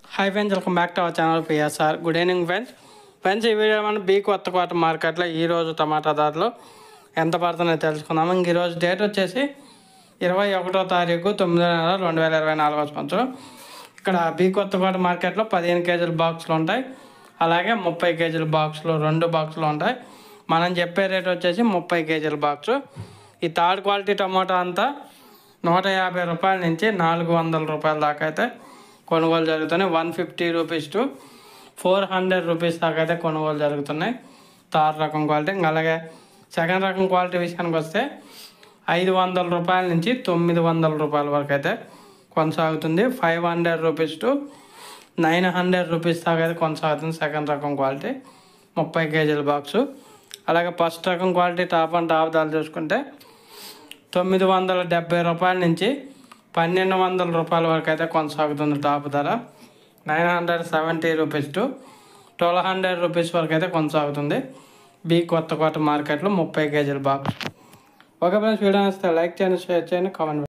hi friends welcome back to our channel PSR good evening friends friends ఈ video మనం B Kothakota మార్కెట్లో ఈరోజు టమాటా ధరలు ఎంత పడుతున్నాయో తెలుసుకుందాము ఇంక ఈరోజు డేట్ వచ్చేసి ఇరవై ఒకటో తారీఖు తొమ్మిదో నెల రెండు వేల ఇరవై నాలుగో సంవత్సరం ఇక్కడ బీ కొత్తకోట మార్కెట్లో పదిహేను కేజీల బాక్సులు ఉంటాయి అలాగే ముప్పై కేజీల బాక్సులు రెండు బాక్సులు ఉంటాయి మనం చెప్పే రేట్ వచ్చేసి ముప్పై కేజీల బాక్సు ఈ థర్డ్ క్వాలిటీ టమాటా అంతా నూట యాభై రూపాయల నుంచి నాలుగు వందల రూపాయల దాకా అయితే కొనుగోలు జరుగుతున్నాయి one fifty rupees to four hundred rupees దాకా అయితే కొనుగోలు జరుగుతున్నాయి థర్డ్ రకం క్వాలిటీ ఇంకా అలాగే సెకండ్ రకం క్వాలిటీ విషయానికి వస్తే ఐదు వందల రూపాయల నుంచి తొమ్మిది వందల రూపాయల వరకు అయితే కొనసాగుతుంది five hundred rupees to nine hundred rupees దాకా అయితే కొనసాగుతుంది సెకండ్ రకం క్వాలిటీ ముప్పై కేజీల బాక్సు అలాగే ఫస్ట్ రకం క్వాలిటీ టాప్ అండ్ టాప్ ధరలు చూసుకుంటే తొమ్మిది వందల డెబ్బై రూపాయల నుంచి పన్నెండు వందల రూపాయల వరకు అయితే కొనసాగుతుంది టాప్ ధర nine hundred seventy rupees to twelve hundred rupees వరకు అయితే కొనసాగుతుంది బీ కొత్త కొత్త మార్కెట్లో ముప్పై కేజీల బాక్స్ ఓకే ఫ్రెండ్స్ వీడియో నచ్చితే లైక్ చేయండి షేర్ చేయండి కామెంట్